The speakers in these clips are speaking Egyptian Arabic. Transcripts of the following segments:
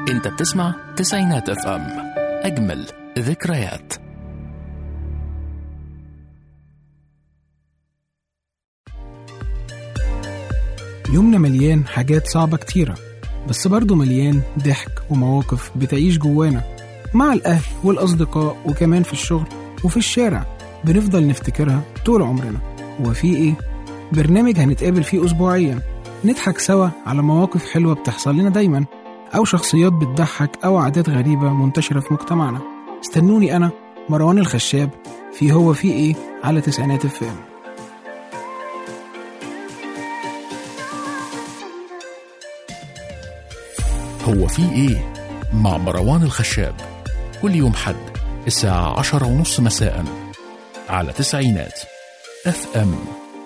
انت بتسمع تسعينات اف ام اجمل ذكريات يومنا مليان حاجات صعبة كتيرة بس برضه مليان ضحك ومواقف بتعيش جوانا مع الأهل والأصدقاء وكمان في الشغل وفي الشارع بنفضل نفتكرها طول عمرنا وفي إيه؟ برنامج هنتقابل فيه أسبوعيا نضحك سوا على مواقف حلوة بتحصل لنا دايما أو شخصيات بتضحك أو عادات غريبة منتشرة في مجتمعنا استنوني أنا مروان الخشاب في هو في إيه على تسعينات الفام هو في ايه مع مروان الخشاب كل يوم حد الساعة عشرة ونص مساء على تسعينات اف ام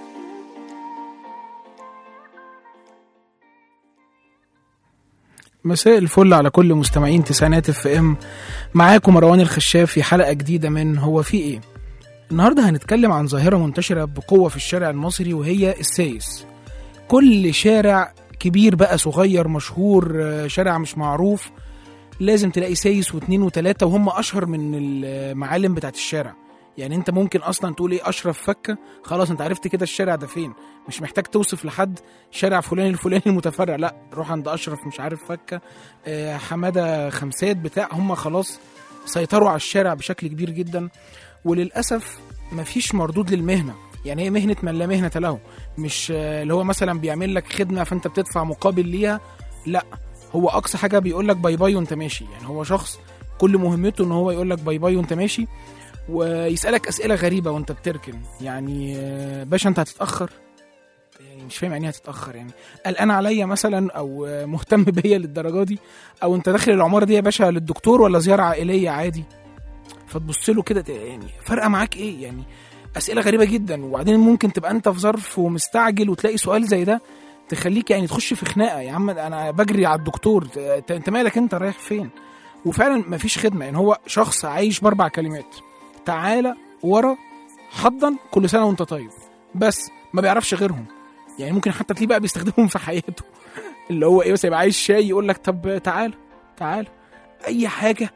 مساء الفل على كل مستمعين تسعينات اف ام معاكم مروان الخشاب في حلقة جديدة من هو في ايه النهاردة هنتكلم عن ظاهرة منتشرة بقوة في الشارع المصري وهي السايس كل شارع كبير بقى صغير مشهور آه، شارع مش معروف لازم تلاقي سايس واتنين وتلاتة وهم أشهر من المعالم بتاعت الشارع يعني انت ممكن اصلا تقول ايه اشرف فكه خلاص انت عرفت كده الشارع ده فين مش محتاج توصف لحد شارع فلان الفلاني المتفرع لا روح عند اشرف مش عارف فكه آه، حماده خمسات بتاع هم خلاص سيطروا على الشارع بشكل كبير جدا وللاسف مفيش مردود للمهنه يعني هي مهنه من لا مهنه له مش آه، اللي هو مثلا بيعمل لك خدمه فانت بتدفع مقابل ليها لا هو اقصى حاجه بيقول لك باي باي وانت ماشي يعني هو شخص كل مهمته ان هو يقول لك باي باي وانت ماشي ويسالك اسئله غريبه وانت بتركن يعني آه، باشا انت هتتاخر يعني مش فاهم يعني ايه هتتاخر يعني قلقان عليا مثلا او آه، مهتم بيا للدرجه دي او انت داخل العماره دي يا باشا للدكتور ولا زياره عائليه عادي فتبص له كده ت- يعني فارقه معاك ايه يعني اسئله غريبه جدا وبعدين ممكن تبقى انت في ظرف ومستعجل وتلاقي سؤال زي ده تخليك يعني تخش في خناقه يا عم انا بجري على الدكتور ت- ت- انت مالك انت رايح فين وفعلا مفيش خدمه يعني هو شخص عايش باربع كلمات تعالى ورا حضن كل سنه وانت طيب بس ما بيعرفش غيرهم يعني ممكن حتى تلاقيه بقى بيستخدمهم في حياته اللي هو ايه بس يبقى عايز شاي يقول لك طب تعالى تعالى اي حاجه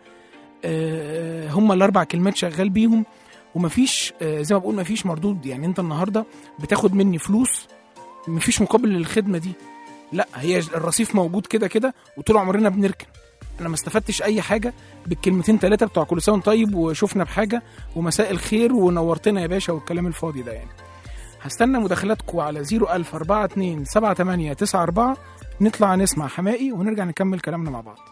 آه، هم الاربع كلمات شغال بيهم ومفيش آه، زي ما بقول مفيش مردود يعني انت النهارده بتاخد مني فلوس مفيش مقابل للخدمه دي لا هي الرصيف موجود كده كده وطول عمرنا بنركن انا ما استفدتش اي حاجه بالكلمتين ثلاثه بتوع كل سنه وأنت طيب وشفنا بحاجه ومساء الخير ونورتنا يا باشا والكلام الفاضي ده يعني هستنى مداخلاتكم على 01042 7894 نطلع نسمع حمائي ونرجع نكمل كلامنا مع بعض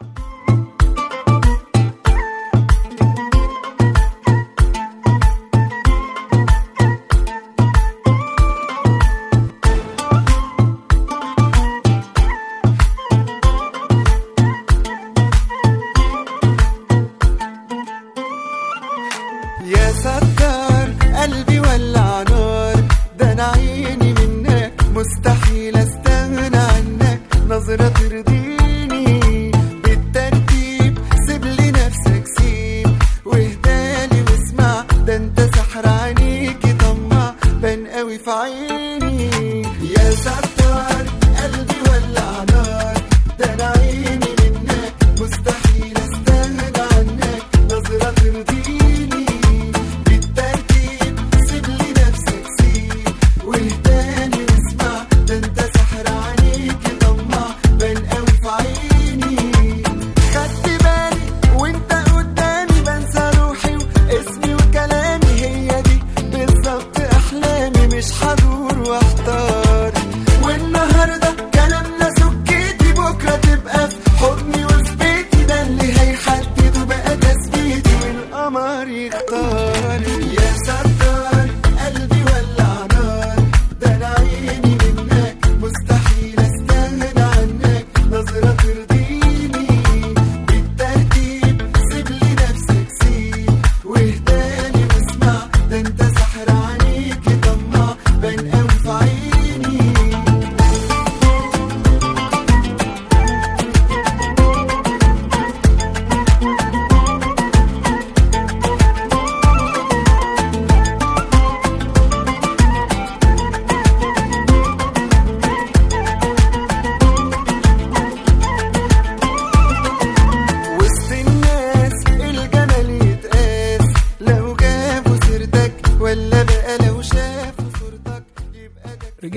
يا ستار قلبي ولع نار ده انا عيني منك مستحيل استغنى عنك نظرة ترضيني بالترتيب سيب لي نفسك سيب واهدالي واسمع ده انت سحر عينيكي طمع بان قوي في عيني يا ستار قلبي ولع نار ده انا عيني منك مستحيل استغنى عنك نظرة ترضيني بالترتيب سيب لي نفسك سيب واهداني واسمع ده انت سحر عليك طمع بان قوي في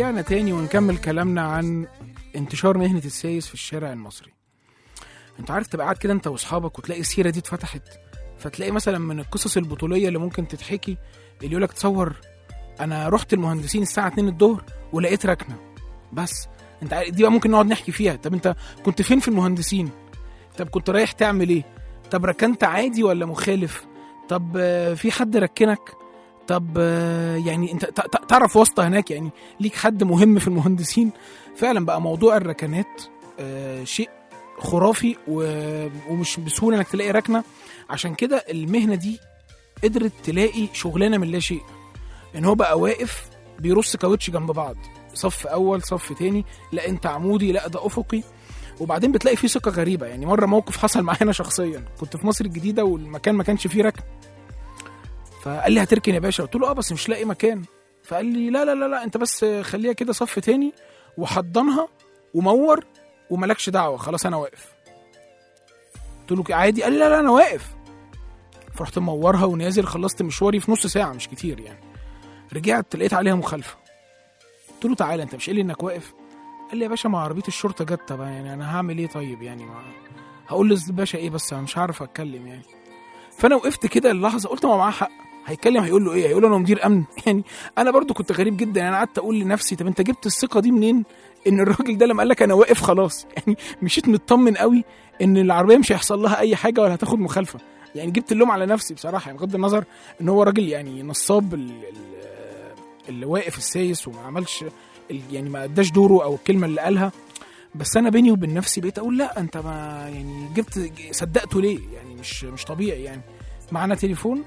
ورجعنا تاني ونكمل كلامنا عن انتشار مهنة السايس في الشارع المصري انت عارف تبقى قاعد كده انت واصحابك وتلاقي السيرة دي اتفتحت فتلاقي مثلا من القصص البطولية اللي ممكن تتحكي اللي يقولك تصور انا رحت المهندسين الساعة 2 الظهر ولقيت ركنة بس انت عارف دي بقى ممكن نقعد نحكي فيها طب انت كنت فين في المهندسين طب كنت رايح تعمل ايه طب ركنت عادي ولا مخالف طب آه، في حد ركنك طب آه، يعني انت ت- ت- تعرف واسطه هناك يعني ليك حد مهم في المهندسين فعلا بقى موضوع الركنات آه، شيء خرافي و- ومش بسهوله انك تلاقي ركنه عشان كده المهنه دي قدرت تلاقي شغلانه من لا شيء ان هو بقى واقف بيرص كاوتش جنب بعض صف اول صف تاني لا انت عمودي لا ده افقي وبعدين بتلاقي فيه ثقه غريبه يعني مره موقف حصل معانا شخصيا كنت في مصر الجديده والمكان ما كانش فيه ركن فقال لي هتركن يا باشا قلت له اه بس مش لاقي مكان فقال لي لا لا لا لا انت بس خليها كده صف تاني وحضنها ومور وملكش دعوه خلاص انا واقف قلت له عادي قال لي لا لا انا واقف فرحت مورها ونازل خلصت مشواري في نص ساعه مش كتير يعني رجعت لقيت عليها مخالفه قلت له تعالى انت مش قايل لي انك واقف قال لي يا باشا ما عربيه الشرطه جت طب يعني انا هعمل ايه طيب يعني ما هقول للباشا ايه بس انا مش هعرف اتكلم يعني فانا وقفت كده اللحظه قلت ما هو معاه حق هيتكلم هيقول له ايه هيقول له انا مدير امن يعني انا برضو كنت غريب جدا يعني انا قعدت اقول لنفسي طب انت جبت الثقه دي منين ان الراجل ده لما قال لك انا واقف خلاص يعني مشيت مطمن قوي ان العربيه مش هيحصل لها اي حاجه ولا هتاخد مخالفه يعني جبت اللوم على نفسي بصراحه يعني بغض النظر ان هو راجل يعني نصاب ال- ال- اللي واقف السايس وما عملش ال- يعني ما اداش دوره او الكلمه اللي قالها بس انا بيني وبين نفسي بقيت اقول لا انت ما يعني جبت صدقته ليه يعني مش مش طبيعي يعني معانا تليفون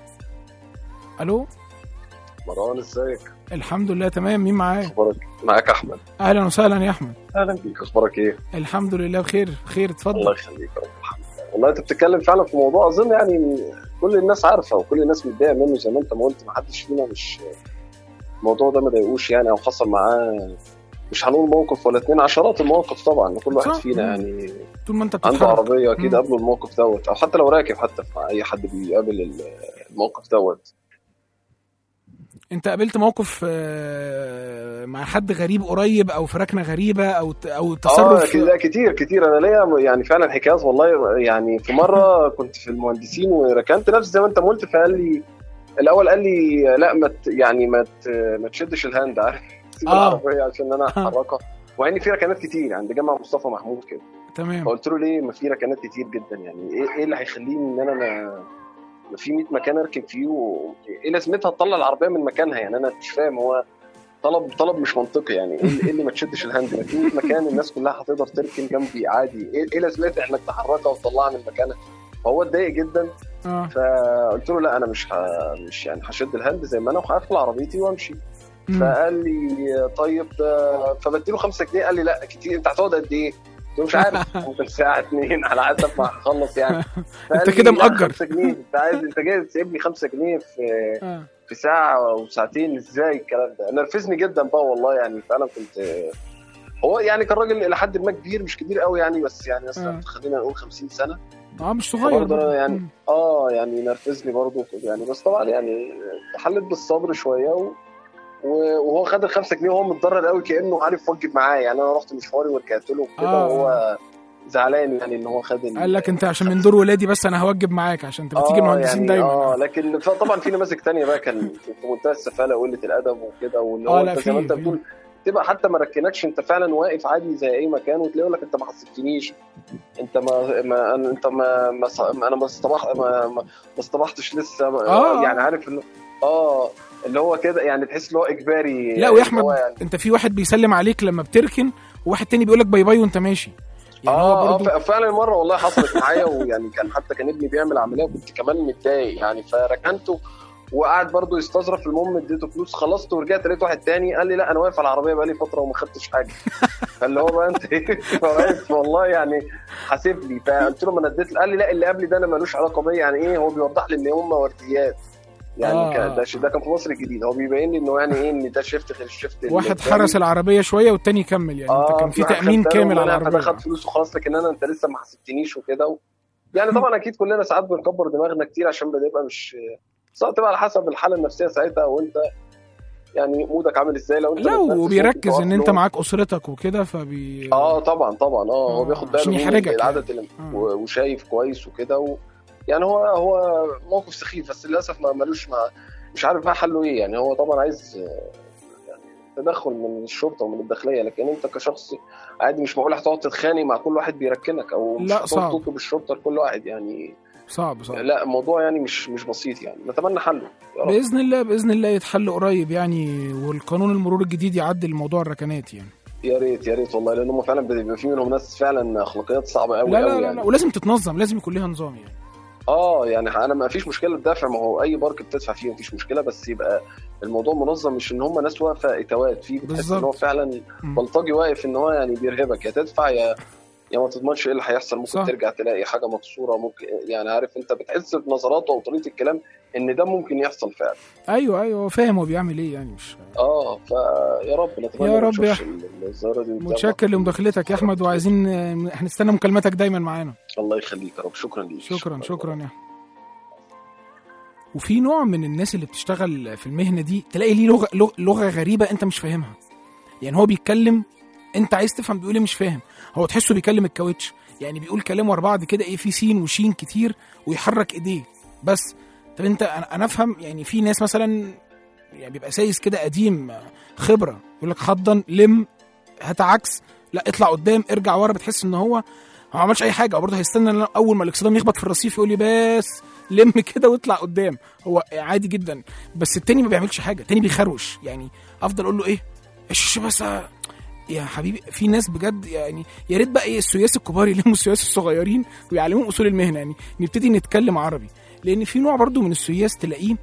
الو مروان ازيك؟ الحمد لله تمام مين معايا اخبارك؟ معاك احمد اهلا وسهلا يا احمد اهلا بيك اخبارك ايه؟ الحمد لله بخير خير الله اتفضل يخليك يا رب الحمد لله والله انت بتتكلم فعلا في موضوع اظن يعني كل الناس عارفه وكل الناس متضايقه منه زي ما انت ما قلت ما حدش فينا مش الموضوع ده ما ضايقوش يعني او حصل معاه مش هنقول موقف ولا اتنين عشرات المواقف طبعا كل واحد صح. فينا مم. يعني طول ما انت عنده بتتحرك عربيه اكيد مم. قبله الموقف دوت او حتى لو راكب حتى مع اي حد بيقابل ال- الموقف دوت انت قابلت موقف آه، مع حد غريب قريب او في ركنه غريبه او ت- او اه تصرف ك- لا كتير كتير انا ليا يعني فعلا حكايات والله يعني في مره كنت في المهندسين وركنت نفسي زي ما انت ما قلت فقال لي الاول قال لي لا ما ت- يعني ما ت- ما تشدش الهاند عارف سيب آه. العربيه عشان انا احركها ومع ان في ركنات كتير عند جامع مصطفى محمود كده تمام فقلت له ليه ما في ركنات كتير جدا يعني ايه ايه اللي هيخليني ان انا ما ما في 100 مكان اركب فيه وايه لازمتها تطلع العربيه من مكانها يعني انا مش فاهم هو طلب طلب مش منطقي يعني ايه اللي- إيه اللي ما تشدش الهاند ما في 100 مكان الناس كلها هتقدر تركن جنبي عادي ايه ايه لازمتها انك تحركها وتطلعها من مكانها فهو اتضايق جدا اه فقلت له لا انا مش ه... مش يعني هشد الهاند زي ما انا وهقفل عربيتي وامشي مم. فقال لي طيب ده فبديله 5 جنيه قال لي لا كتير انت هتقعد قد ايه؟ قلت له مش عارف ممكن ساعه اتنين على حسب ما هخلص يعني فقال انت لي كده لا، مأجر. 5 جنيه انت عايز انت جاي تسيب لي 5 جنيه في آه. في ساعه او ساعتين ازاي الكلام ده نرفزني جدا بقى والله يعني فعلا كنت هو يعني كان راجل الى حد ما كبير مش كبير قوي يعني بس يعني آه. مثلا خلينا نقول 50 سنه اه مش صغير برضه برضه. يعني مم. اه يعني نرفزني برضه يعني بس طبعا يعني حلت بالصبر شويه و... و- وهو خد الخمسة جنيه وهو متضرر قوي كانه عارف وجب معايا يعني انا رحت مشواري ورجعت له وكده آه. وهو زعلان يعني ان هو خد ال- قال لك انت عشان من دور ولادي بس انا هوجب معاك عشان تبقى تيجي المهندسين يعني دايما اه لكن ف- طبعا في نماذج تانية بقى كان في في منتهى السفاله وقله الادب وكده واللي آه، هو لا، انت زي ما في- انت في. بتقول تبقى حتى ما ركنكش انت فعلا واقف عادي زي اي مكان وتلاقي يقول لك انت ما حسبتنيش انت ما, ما أنا- انت ما, ما ص- ما انا ما اصطبح ما, ما ما اصطبحتش لسه آه. يعني عارف اللي اه اللي هو كده يعني تحس اللي هو اجباري لا ويا احمد اللي هو يعني انت في واحد بيسلم عليك لما بتركن وواحد تاني بيقول لك باي باي وانت ماشي يعني اه هو اه برضه ف- فعلا مره والله حصلت معايا ويعني كان حتى كان ابني بيعمل عمليه وكنت كمان متضايق يعني فركنته وقعد برضه يستظرف المهم اديته فلوس خلصت ورجعت لقيت واحد تاني قال لي لا انا واقف على العربيه بقالي فتره وما خدتش حاجه فاللي هو بقى انت إيه؟ واقف والله يعني حاسب لي فقلت له ما انا اديت قال لي لا اللي قبلي ده انا ملوش علاقه بيا يعني ايه هو بيوضح لي ان هم ورديات يعني آه. كان ده ش- ده كان في مصر الجديده هو بيبين لي انه يعني ايه ان ده شيفت غير الشيفت اللي واحد قدامي. حرس العربيه شويه والتاني يكمل يعني انت كان في واحد تامين خد كامل باله على وأنا فده العربيه خد فلوس وخلاص لكن انا انت لسه ما حسبتنيش وكده و... يعني طبعا اكيد كلنا ساعات بنكبر دماغنا كتير عشان بنبقى مش سواء تبقى على حسب الحاله النفسيه ساعتها وانت يعني مودك عامل ازاي لو انت لا متنرفز وبيركز ممكن ان تقف انت له. معاك اسرتك وكده فبي اه طبعا طبعا اه آه، هو بياخد باله عشان من يحرجك العدد اللي آه. و- وشايف كويس وكده و... يعني هو هو موقف سخيف بس للاسف ما ملوش مع مش عارف بقى حله ايه يعني هو طبعا عايز آه، يعني تدخل من الشرطه ومن الداخليه لكن انت كشخص عادي مش معقول هتقعد تتخانق مع كل واحد بيركنك او مش لا، هتقعد صعب. تطلب الشرطه لكل واحد يعني صعب صعب لا الموضوع يعني مش مش بسيط يعني نتمنى حله يا رب باذن الله باذن الله يتحل قريب يعني والقانون المرور الجديد يعدل موضوع الركنات يعني يا ريت يا ريت والله لان هم فعلا بيبقى في منهم ناس فعلا اخلاقيات صعبه قوي لا لا قوي لا, يعني لا ولازم تتنظم لازم يكون لها نظام يعني اه يعني انا ما فيش مشكله الدفع ما هو اي بارك بتدفع فيه مفيش مشكله بس يبقى الموضوع منظم مش ان هم ناس واقفه اتوات فيه بتحس بالظبط. ان هو فعلا مم. بلطجي واقف ان هو يعني بيرهبك يا تدفع يا يا ما تضمنش ايه اللي هيحصل ممكن صح. صح. ترجع تلاقي حاجه مكسوره ممكن يعني عارف انت بتحس بنظراته او طريقه الكلام ان ده ممكن يحصل فعلا ايوه ايوه هو فاهم هو بيعمل ايه يعني مش اه فيا رب نتمنى يا ما رب يا نشوفش ال- الظاهره دي متشكر لمداخلتك يا احمد وعايزين آه، هنستنى مكالمتك دايما معانا الله يخليك يا رب شكرا ليك شكرا شكرا يا احمد وفي نوع من الناس اللي بتشتغل في المهنه دي تلاقي ليه لغه لغ- لغه غريبه انت مش فاهمها يعني هو بيتكلم انت عايز تفهم بيقول ايه مش فاهم هو تحسه بيكلم الكاوتش يعني بيقول كلام ورا بعض كده ايه في سين وشين كتير ويحرك ايديه بس طب انت انا أنا افهم يعني في ناس مثلا يعني بيبقى سايس كده قديم آه، خبره يقول لك حضن لم هات عكس لا اطلع قدام ارجع ورا بتحس ان هو هو ما عملش اي حاجه هو برضه هيستنى إن اول ما الاكسدام يخبط في الرصيف يقول لي بس لم كده واطلع قدام هو عادي جدا بس التاني ما بيعملش حاجه التاني بيخروش يعني افضل اقول له ايه ايش بس يا حبيبي في ناس بجد يعني يا ريت بقى ايه السياس الكبار يلموا السياس الصغيرين ويعلموهم اصول المهنه يعني نبتدي نتكلم عربي لان في نوع برضو من السياس تلاقيه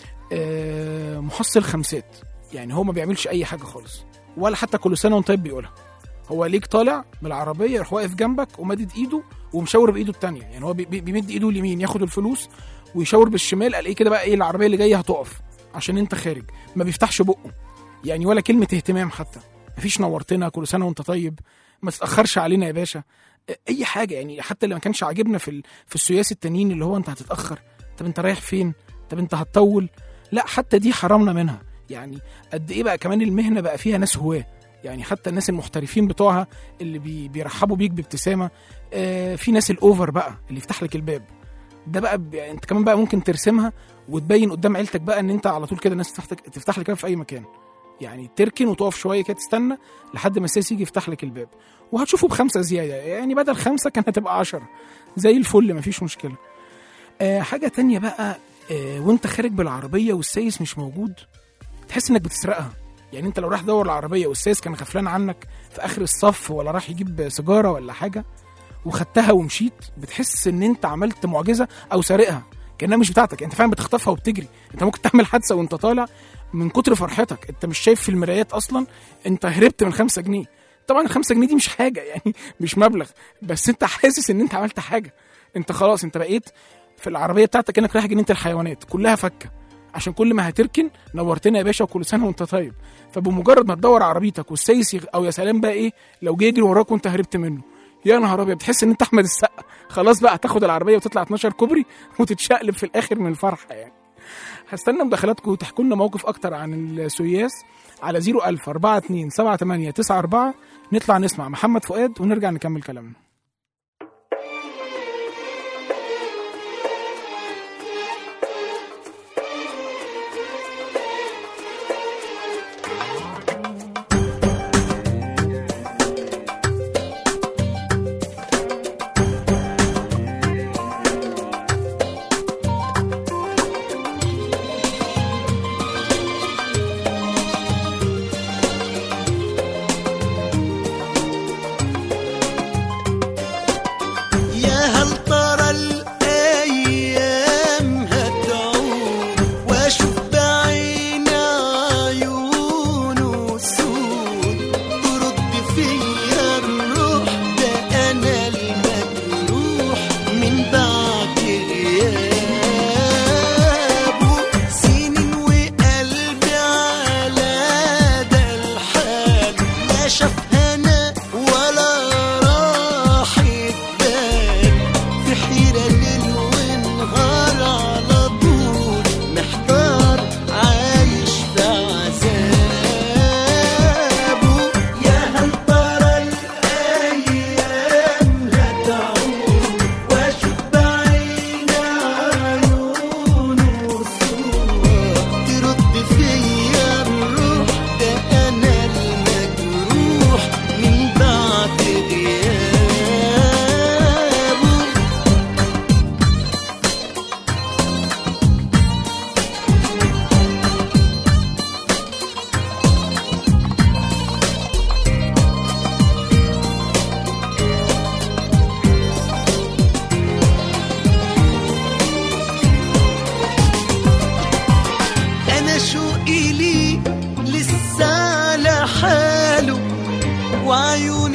آه، محصل خمسات يعني هو ما بيعملش اي حاجه خالص ولا حتى كل سنه وانت طيب بيقولها هو ليك طالع من العربيه يروح واقف جنبك ومادد ايده ومشاور بايده التانية يعني هو بي- بي- بيمد ايده اليمين ياخد الفلوس ويشاور بالشمال قال ايه كده بقى ايه العربيه اللي جايه هتقف عشان انت خارج ما بيفتحش بقه يعني ولا كلمه اهتمام حتى مفيش نورتنا كل سنه وانت طيب ما تتاخرش علينا يا باشا اي حاجه يعني حتى اللي ما كانش عاجبنا في ال- في السياس التانيين اللي هو انت هتتاخر طب انت رايح فين طب انت هتطول لا حتى دي حرمنا منها يعني قد ايه بقى كمان المهنه بقى فيها ناس هواه يعني حتى الناس المحترفين بتوعها اللي بي بيرحبوا بيك بابتسامه آه في ناس الاوفر بقى اللي يفتح لك الباب ده بقى ب- يعني انت كمان بقى ممكن ترسمها وتبين قدام عيلتك بقى ان انت على طول كده الناس تفتح لك تفتح لك الباب في اي مكان يعني تركن وتقف شويه كده تستنى لحد ما السيس يجي يفتح لك الباب وهتشوفه بخمسه زياده يعني بدل خمسه كان هتبقى عشرة زي الفل مفيش مشكله آه حاجه تانية بقى آه وانت خارج بالعربيه والسايس مش موجود تحس انك بتسرقها يعني انت لو رايح تدور العربيه والسايس كان غفلان عنك في اخر الصف ولا راح يجيب سيجاره ولا حاجه وخدتها ومشيت بتحس ان انت عملت معجزه او سارقها كانها مش بتاعتك انت فعلا بتخطفها وبتجري انت ممكن تعمل حادثه وانت طالع من كتر فرحتك انت مش شايف في المرايات اصلا انت هربت من خمسة جنيه طبعا الخمسة جنيه دي مش حاجه يعني مش مبلغ بس انت حاسس ان انت عملت حاجه انت خلاص انت بقيت في العربيه بتاعتك كانك رايح جنينه الحيوانات كلها فكه عشان كل ما هتركن نورتنا يا باشا وكل سنه وانت طيب فبمجرد ما تدور عربيتك والسايس يغ... او يا سلام بقى ايه لو جه يجري وراك وانت هربت منه يا نهار ابيض بتحس ان انت احمد السقا خلاص بقى هتاخد العربيه وتطلع 12 كوبري وتتشقلب في الاخر من الفرحه يعني هستنى مداخلاتكم وتحكوا لنا موقف اكتر عن السوياس على 01000 42 78 94 نطلع نسمع محمد فؤاد ونرجع نكمل كلامنا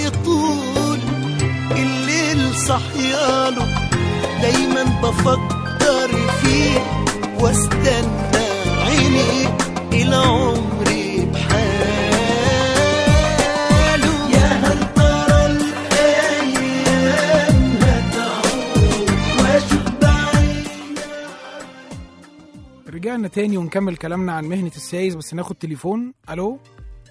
طول الليل صحياله دايما بفكر فيه واستنى عيني الى عمري بحاله يا هل ترى الايام هتعود واشوف بعيد رجعنا تاني ونكمل كلامنا عن مهنة السايس بس ناخد تليفون الو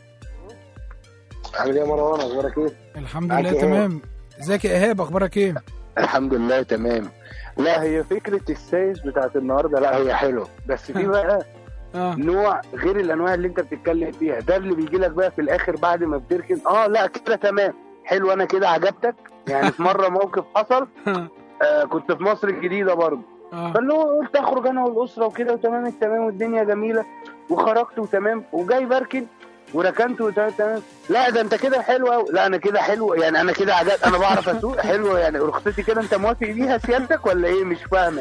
عامل ايه يا مروان اخبارك ايه؟ الحمد معاك لله إيهاب. تمام ازيك يا ايهاب اخبارك ايه الحمد لله تمام لا هي فكره السايس بتاعت النهارده لا هي حلوه بس في بقى اه نوع غير الانواع اللي انت بتتكلم فيها ده اللي بيجي لك بقى في الاخر بعد ما بتركن اه لا كده تمام حلو انا كده عجبتك يعني في مره موقف حصل آه كنت في مصر الجديده برضه اه فاللي هو قلت اخرج انا والاسره وكده وتمام التمام والدنيا جميله وخرجت وتمام وجاي بركن وركنت وتمام تمام لا ده انت كده حلو قوي لا انا كده حلو يعني انا كده عجب انا بعرف اسوق حلو يعني رخصتي كده انت موافق بيها سيادتك ولا ايه مش فاهمك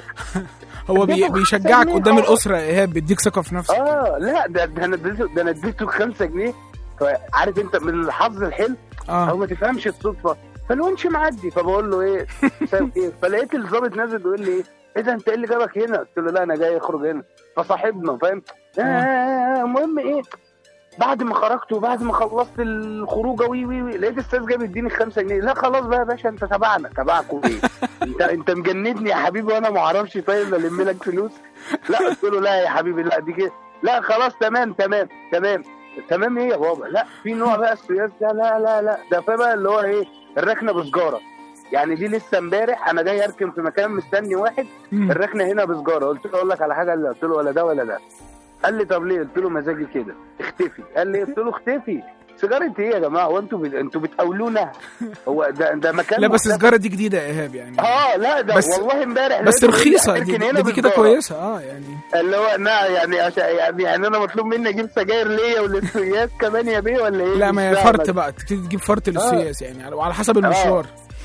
هو بي بيشجعك قدام الاسره يا ايهاب بيديك ثقه في نفسك اه لا ده ده انا اديته ده انا اديته 5 جنيه فعارف انت من الحظ الحلو او اه ما تفهمش الصدفه فالونش معدي فبقول له ايه شايف ايه فلقيت الظابط نازل بيقول لي ايه ايه ده انت ايه اللي جابك هنا قلت له لا انا جاي اخرج هنا فصاحبنا فاهم آه، آه، آه، المهم ايه بعد ما خرجت وبعد ما خلصت الخروجه وي وي وي لقيت الاستاذ جاي بيديني 5 جنيه لا خلاص بقى يا باشا انت تبعنا تبعكم ايه انت انت مجندني يا حبيبي وانا ما اعرفش طيب الم لك فلوس لا قلت له لا يا حبيبي لا دي كده لا خلاص تمام تمام تمام تمام ايه يا بابا لا في نوع بقى السياس ده لا لا لا ده في بقى اللي هو ايه الركنه بسجاره يعني دي لسه امبارح انا جاي اركن في مكان مستني واحد مم. الركنه هنا بسجاره قلت له اقول لك على حاجه قال قلت له ولا ده ولا ده قال لي طب ليه قلت له مزاجي كده اختفي قال لي قلت له اختفي سيجاره ايه يا جماعه هو انتوا بت... انتوا بتقولونا هو ده ده مكان لا بس مختلف. السجاره دي جديده يا ايهاب يعني اه لا ده بس- والله امبارح بس لقيته بيقول لي رخيصه دي, اركن هنا دي, دي كده بسجارة. كويسه اه يعني اللي هو لا يعني عشان يعني, يعني انا مطلوب مني اجيب سجاير ليا وللسياس كمان يا بيه ولا ايه لا ما هي مش فرط فاهمك. بقى تبتدي تجيب فرط للسياس يعني وعلى حسب المشوار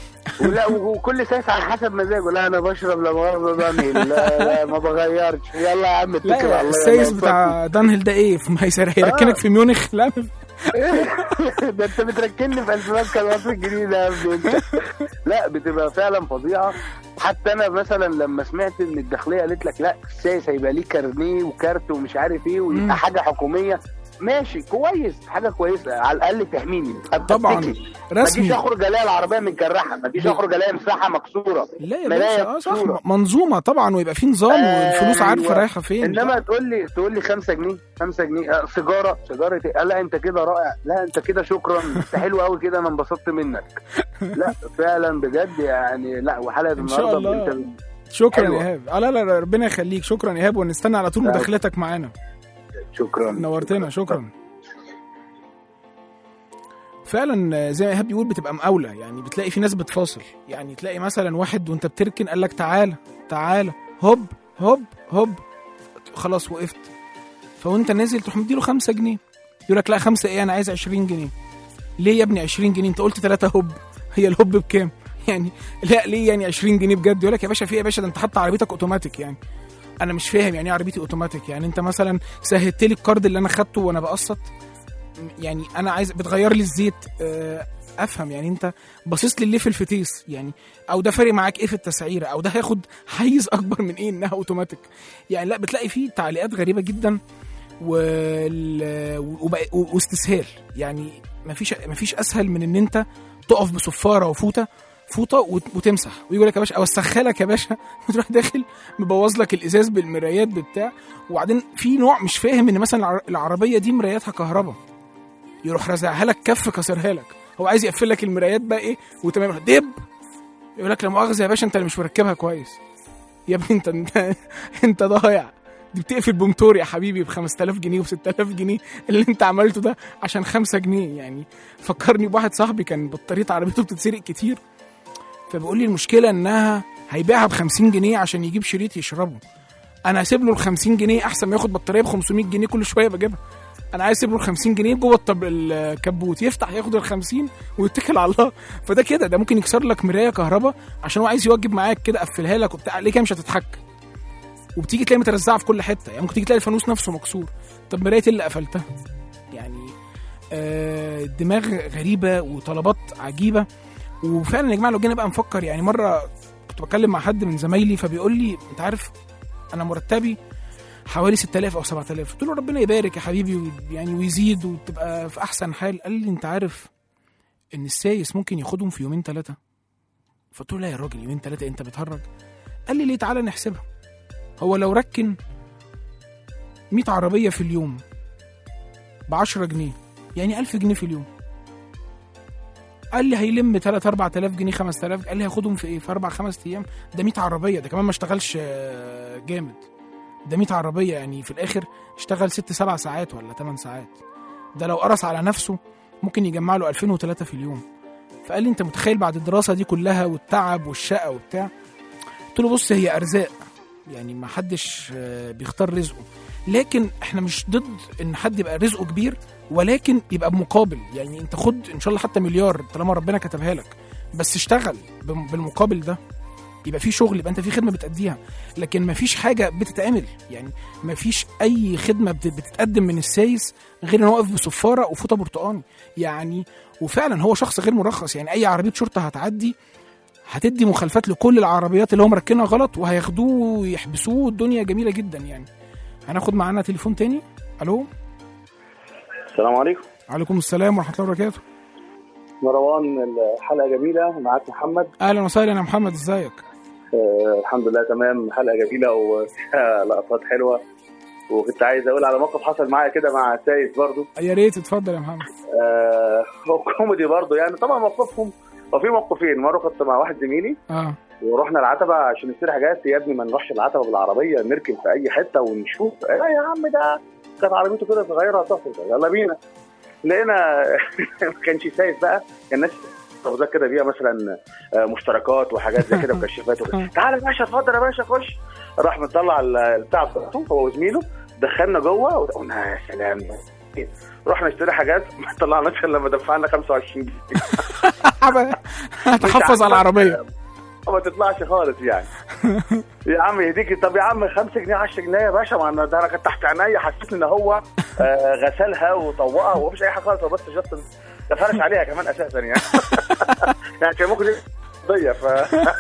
ولا وكل سايس على حسب مزاجه لا انا بشرب لا مؤاخذه ضمي لا, لا ما بغيرش يلا يا عم اتكل على لا الله السايس يلا بتاع دانهيل ده ايه في- ما هيسر- هيركنك في ميونخ لا ده انت بتركني في الفينات كان مصر الجديده يا ابني انت لا بتبقى فعلا فظيعه حتى انا مثلا لما سمعت ان الداخليه قالت لك لا السايس هيبقى ليه كارنيه وكارت ومش عارف ايه مم. ويبقى حاجه حكوميه ماشي كويس حاجه كويسه على الاقل تحميني طبعا ما اجيش رسمي اخرج الاقي العربيه متجرحه ما اجيش اخرج الاقي مساحه مكسوره لا يا ملاية باشا اه صح مكسورة. منظومه طبعا ويبقى في نظام والفلوس أيوة. عارفه رايحه فين انما تقول لي تقول لي 5 جنيه 5 جنيه آه، سيجاره سيجاره إيه؟ آه، لا انت كده رائع لا انت كده شكرا انت حلو قوي كده انا انبسطت منك لا فعلا بجد يعني لا وحلقه إن شاء النهارده الله. انت شكرا حلوة. يا ايهاب اه لا لا لا، ربنا يخليك شكرا يا ايهاب ونستنى على طول لا. مداخلتك معانا شكرا نورتنا شكرا فعلا زي ما ايهاب بيقول بتبقى مقاوله يعني بتلاقي في ناس بتفاصل يعني تلاقي مثلا واحد وانت بتركن قال لك تعالى تعالى هوب هوب هوب خلاص وقفت فوانت نازل تروح مديله 5 جنيه يقول لك لا خمسه ايه انا عايز 20 جنيه ليه يا ابني 20 جنيه انت قلت 3 هوب هي الهوب بكام يعني لا ليه يعني 20 جنيه بجد يقول لك يا باشا في إيه يا باشا ده انت حاطط عربيتك اوتوماتيك يعني انا مش فاهم يعني ايه عربيتي اوتوماتيك يعني انت مثلا سهلت لي الكارد اللي انا خدته وانا بقسط يعني انا عايز بتغير لي الزيت آه، افهم يعني انت باصص لي ليه في الفتيس يعني او ده فارق معاك ايه في التسعيره او ده هياخد حيز اكبر من ايه انها اوتوماتيك يعني لا بتلاقي فيه تعليقات غريبه جدا وال... وبقى- واستسهال يعني مفيش مفيش اسهل من ان انت تقف بصفاره وفوطه فوطه وت- وتمسح ويقول لك يا باشا اوسخها لك يا باشا وتروح داخل مبوظ لك الازاز بالمرايات بتاع وبعدين في نوع مش فاهم ان مثلا العر- العربيه دي مراياتها كهرباء يروح رازعها لك كف كسرها لك هو عايز يقفل لك المرايات بقى ايه وتمام يروح دب يقول لك لا مؤاخذه يا باشا انت اللي مش مركبها كويس يا ابني انت انت, انت ضايع دي بتقفل بموتور يا حبيبي ب 5000 جنيه و 6000 جنيه اللي انت عملته ده عشان 5 جنيه يعني فكرني بواحد صاحبي كان بطاريه عربيته بتتسرق كتير فبيقول لي المشكله انها هيبيعها ب 50 جنيه عشان يجيب شريط يشربه انا هسيب له ال 50 جنيه احسن ما ياخد بطاريه ب 500 جنيه كل شويه بجيبها انا عايز اسيب له ال 50 جنيه جوه الطب الكبوت يفتح ياخد ال 50 ويتكل على الله فده كده ده ممكن يكسر لك مرايه كهرباء عشان هو عايز يوجب معاك كده قفلها لك وبتاع ليه كده مش هتتحك وبتيجي تلاقي مترزعه في كل حته يعني ممكن تيجي تلاقي الفانوس نفسه مكسور طب مرايه اللي قفلتها يعني آه، دماغ غريبه وطلبات عجيبه وفعلا يا جماعه لو جينا بقى نفكر يعني مره كنت بتكلم مع حد من زمايلي فبيقول لي انت عارف انا مرتبي حوالي 6000 او 7000 قلت له ربنا يبارك يا حبيبي وي- يعني ويزيد وتبقى في احسن حال قال لي انت عارف ان السايس ممكن ياخدهم في يومين ثلاثه فقلت له لا يا راجل يومين ثلاثه انت بتهرج قال لي ليه تعالى نحسبها هو لو ركن 100 عربيه في اليوم ب 10 جنيه يعني 1000 جنيه في اليوم قال لي هيلم 3 4000 جنيه 5000 قال لي هياخدهم في ايه في اربع خمس ايام ده 100 عربيه ده كمان ما اشتغلش آه، جامد ده 100 عربيه يعني في الاخر اشتغل 6 7 ساعات ولا 8 ساعات ده لو قرص على نفسه ممكن يجمع له 2003 في اليوم فقال لي انت متخيل بعد الدراسه دي كلها والتعب والشقه وبتاع قلت له بص هي ارزاق يعني ما حدش آه، بيختار رزقه لكن احنا مش ضد ان حد يبقى رزقه كبير ولكن يبقى بمقابل يعني انت خد ان شاء الله حتى مليار طالما ربنا كتبها لك بس اشتغل بم- بالمقابل ده يبقى في شغل يبقى انت في خدمه بتأديها لكن ما فيش حاجه بتتعمل يعني ما فيش اي خدمه بت- بتتقدم من السايس غير ان هو واقف بصفاره وفوطه برتقاني يعني وفعلا هو شخص غير مرخص يعني اي عربيه شرطه هتعدي هتدي مخالفات لكل العربيات اللي هو مركنها غلط وهياخدوه ويحبسوه الدنيا جميله جدا يعني هناخد معانا تليفون تاني الو السلام عليكم عليكم السلام ورحمه الله وبركاته مروان الحلقه جميله معاك محمد اهلا وسهلا يا محمد ازيك آه الحمد لله تمام حلقه جميله وفيها لقطات حلوه وكنت عايز اقول على موقف حصل معايا كده مع سايس برضو يا ريت اتفضل يا محمد آه هو كوميدي برضو يعني طبعا موقفهم وفي موقفين مره كنت مع واحد زميلي اه ورحنا العتبه عشان نشتري حاجات يا ابني ما نروحش العتبه بالعربيه نركن في اي حته ونشوف لا يا عم ده كانت عربيته كده صغيره تفرق يلا بينا لقينا ما كانش سايس بقى كان ناس تاخدها كده بيها مثلا آه، مشتركات وحاجات زي كده وكشافات وكده. تعالى يا باشا اتفضل يا باشا خش راح مطلع ال- البتاع بتاعته هو وزميله دخلنا جوه وقلنا يا سلام رحنا نشتري حاجات ما طلعناش الا لما دفعنا 25 جنيه تحفظ على العربيه ما تطلعش خالص يعني يا عم يهديك طب يا عم 5 جنيه 10 جنيه يا باشا ما انا ده انا كنت تحت عينيا حسيت ان هو آه، غسلها وطوقها وهو مش اي حاجه خالص هو بس جاست ده فرش عليها كمان اساسا يعني يعني كان ممكن قضيه ف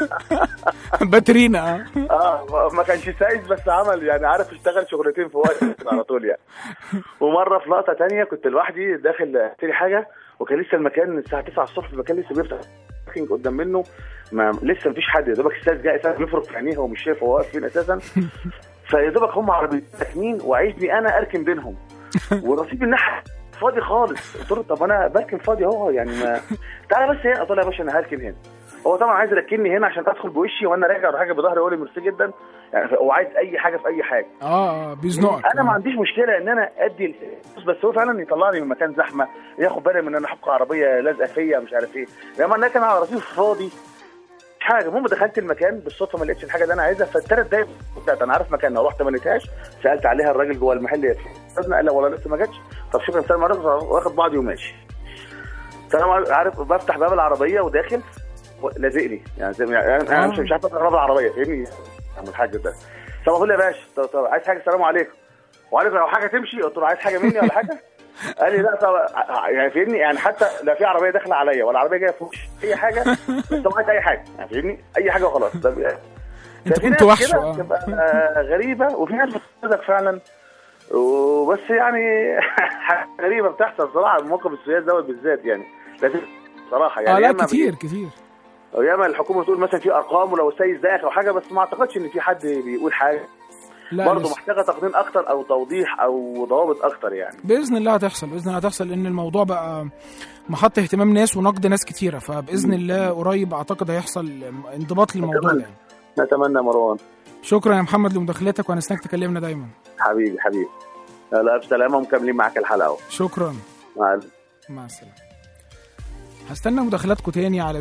باترينا آه. اه ما كانش سايس بس عمل يعني عارف اشتغل شغلتين في وقت على طول يعني ومره في لقطه تانية كنت لوحدي داخل اشتري حاجه وكان لسه المكان الساعه 9 الصبح المكان لسه بيفتح باركينج قدام منه ما لسه مفيش حد يا دوبك السايس جاي اساسا بيفرق في عينيه هو مش شايف هو واقف فين اساسا فيا دوبك هم عربيتين ساكنين وعايزني انا اركن بينهم ورصيد الناحيه فاضي خالص قلت له طب انا بركن فاضي اهو يعني ما تعالى بس هنا قلت له يا باشا انا هركن هنا هو طبعا عايز يركنني هنا عشان ادخل بوشي وانا راجع ولا حاجه بظهري يقول لي ميرسي جدا يعني هو عايز اي حاجه في اي حاجه اه اه بيزنقك انا ما آه. عنديش مشكله ان انا ادي الفلوس بس هو فعلا يطلعني من مكان زحمه ياخد بالي من ان انا حبقى عربيه لازقه فيا مش عارف ايه لما انا كان على رصيف فاضي مش حاجه المهم دخلت المكان بالصدفه ما لقيتش الحاجه اللي انا عايزها فالثلاث دقايق بتاعت انا عارف مكانها رحت ما لقيتهاش سالت عليها الراجل جوه المحل يا استاذنا قال لا والله لسه ما جاتش طب شكرا سلام عليكم واخد بعضي وماشي سلام عليكم عارف بفتح باب العربيه وداخل و- لازق لي يعني زي يعني انا مش مش عارف افتح باب العربيه فاهمني يا عم الحاج ده طب اقول له يا باشا طب, طب عايز حاجه السلام عليكم وعارف لو حاجه تمشي قلت له عايز حاجه مني ولا حاجه قال لي لا طب يعني فاهمني يعني حتى لا في عربيه داخله عليا ولا عربيه جايه في وشي اي حاجه بس هو عايز اي حاجه يعني فاهمني اي حاجه وخلاص طب انت في كنت ناس وحش كده آه. بتبقى آه، غريبه وفي ناس بتتذك فعلا وبس يعني حاجة غريبه بتحصل صراحه موقف السياسه دوت بالذات يعني لازم صراحه يعني اه لا ياما كتير كتير ياما الحكومه تقول مثلا في ارقام ولو السيس داخل او حاجه بس ما اعتقدش ان في حد بيقول حاجه لا برضه لسه. محتاجه تقنين اكتر او توضيح او ضوابط اكتر يعني باذن الله هتحصل باذن الله هتحصل لان الموضوع بقى محط اهتمام ناس ونقد ناس كتيره فباذن الله قريب اعتقد هيحصل انضباط للموضوع أتمنى. يعني نتمنى مروان شكرا يا محمد لمداخلتك وهنستناك تكلمنا دايما حبيبي حبيبي لا بسلامه ومكملين معاك الحلقه اهو شكرا مع مع السلامه هستنى مداخلاتكم تاني على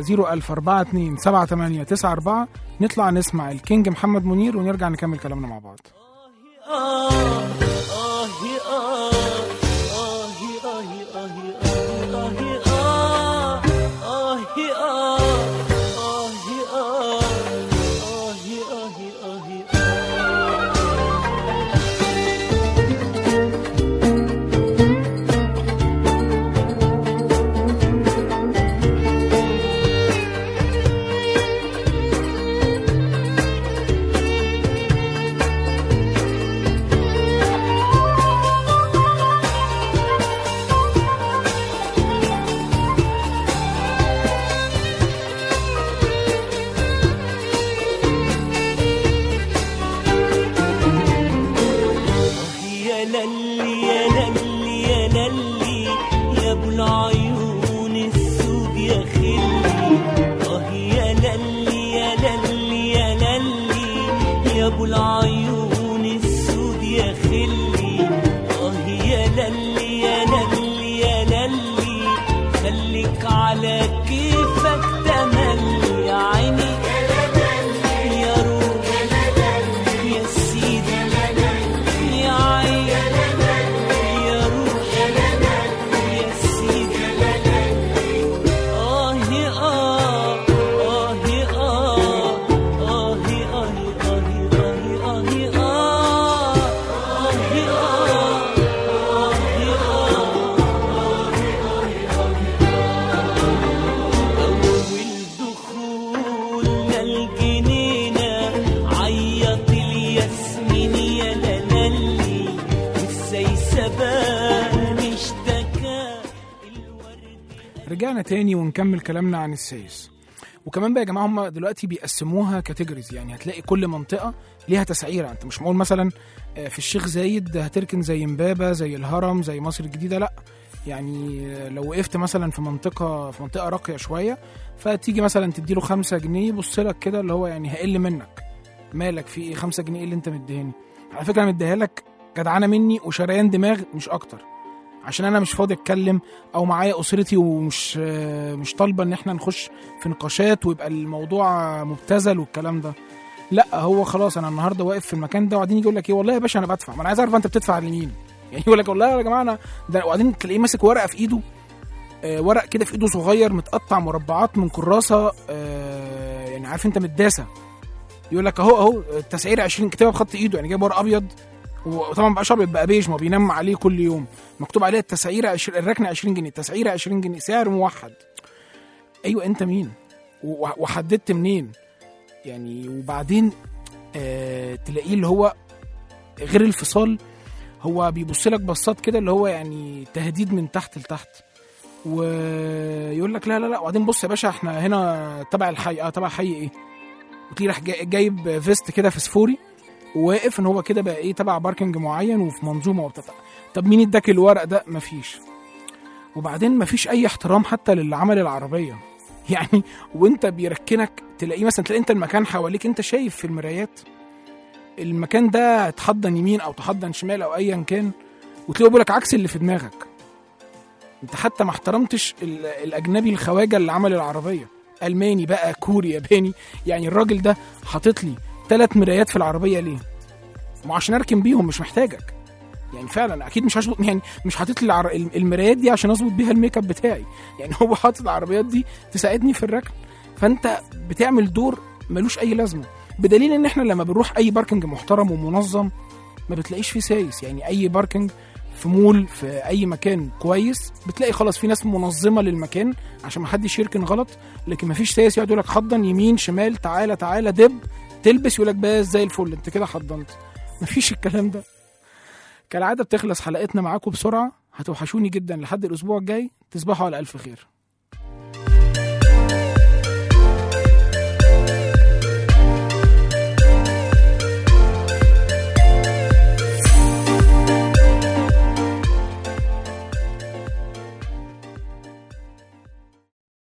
01042 نطلع نسمع الكينج محمد منير ونرجع نكمل كلامنا مع بعض آه آه آه آه آه آه آه آه شايفك تملي يا عيني يا روح يا سيدي يا عيني يا روح يا سيدي آه آه آه آه آه آه آه آه أول دخولنا الجنينة عيط الياسمين يا لالي والسيسبان اشتكى الورد رجعنا تاني ونكمل كلامنا عن السايس وكمان بقى يا جماعه هم دلوقتي بيقسموها كاتيجوريز يعني هتلاقي كل منطقه ليها تسعيره انت مش معقول مثلا آه، في الشيخ زايد هتركن زي امبابه زي الهرم زي مصر الجديده لا يعني آه، لو وقفت مثلا في منطقه في منطقه راقيه شويه فتيجي مثلا تديله خمسة جنيه يبص لك كده اللي هو يعني هقل منك مالك في ايه خمسة جنيه إيه اللي انت مديهاني على فكره انا مديها لك جدعانه مني وشريان دماغ مش اكتر عشان انا مش فاضي اتكلم او معايا اسرتي ومش آه، مش طالبه ان احنا نخش في نقاشات ويبقى الموضوع مبتذل والكلام ده لا هو خلاص انا النهارده واقف في المكان ده وبعدين يجي يقول لك ايه والله يا باشا انا بدفع ما انا عايز اعرف انت بتدفع لمين يعني يقول لك والله يا جماعه انا ده وبعدين تلاقيه ماسك ورقه في ايده آه، ورق كده في ايده صغير متقطع مربعات من كراسه آه، يعني عارف انت متداسه يقول لك اهو اهو التسعير 20 كتابه بخط ايده يعني جايب ورق ابيض وطبعا مبقاش ابيض بقى بيج ما هو بينام عليه كل يوم مكتوب عليه التسعيره 20 الركنه 20 جنيه التسعيره 20 جنيه سعر موحد ايوه انت مين و- وحددت منين يعني وبعدين آه تلاقيه اللي هو غير الفصال هو بيبص لك بصات كده اللي هو يعني تهديد من تحت لتحت ويقول لك لا لا لا وبعدين بص يا باشا احنا هنا تبع الحي اه تبع حي ايه وتلاقيه راح جاي- جايب فيست كده فسفوري وواقف ان هو كده بقى ايه تبع باركنج معين وفي منظومه وبتاع طب مين اداك الورق ده مفيش وبعدين مفيش اي احترام حتى للي عمل العربيه يعني وانت بيركنك تلاقيه مثلا تلاقي انت المكان حواليك انت شايف في المرايات المكان ده تحضن يمين او تحضن شمال او ايا كان وتلاقيه بيقول لك عكس اللي في دماغك انت حتى ما احترمتش ال- الاجنبي الخواجه اللي عمل العربيه الماني بقى كوري ياباني يعني الراجل ده حاطط لي ثلاث مرايات في العربيه ليه ما عشان اركن بيهم مش محتاجك يعني فعلا اكيد مش هظبط يعني مش حاطط لي العر... المرايات دي عشان اظبط بيها الميك اب بتاعي يعني هو حاطط العربيات دي تساعدني في الركن فانت بتعمل دور ملوش اي لازمه بدليل ان احنا لما بنروح اي باركنج محترم ومنظم ما بتلاقيش فيه سايس يعني اي باركنج في مول في اي مكان كويس بتلاقي خلاص في ناس منظمه للمكان عشان ما حدش يركن غلط لكن ما فيش سايس يقعد يقول لك حضن يمين شمال تعالى تعالى دب تلبس يقول لك بس زي الفل انت كده حضنت مفيش الكلام ده كالعاده بتخلص حلقتنا معاكم بسرعه هتوحشوني جدا لحد الاسبوع الجاي تصبحوا على الف خير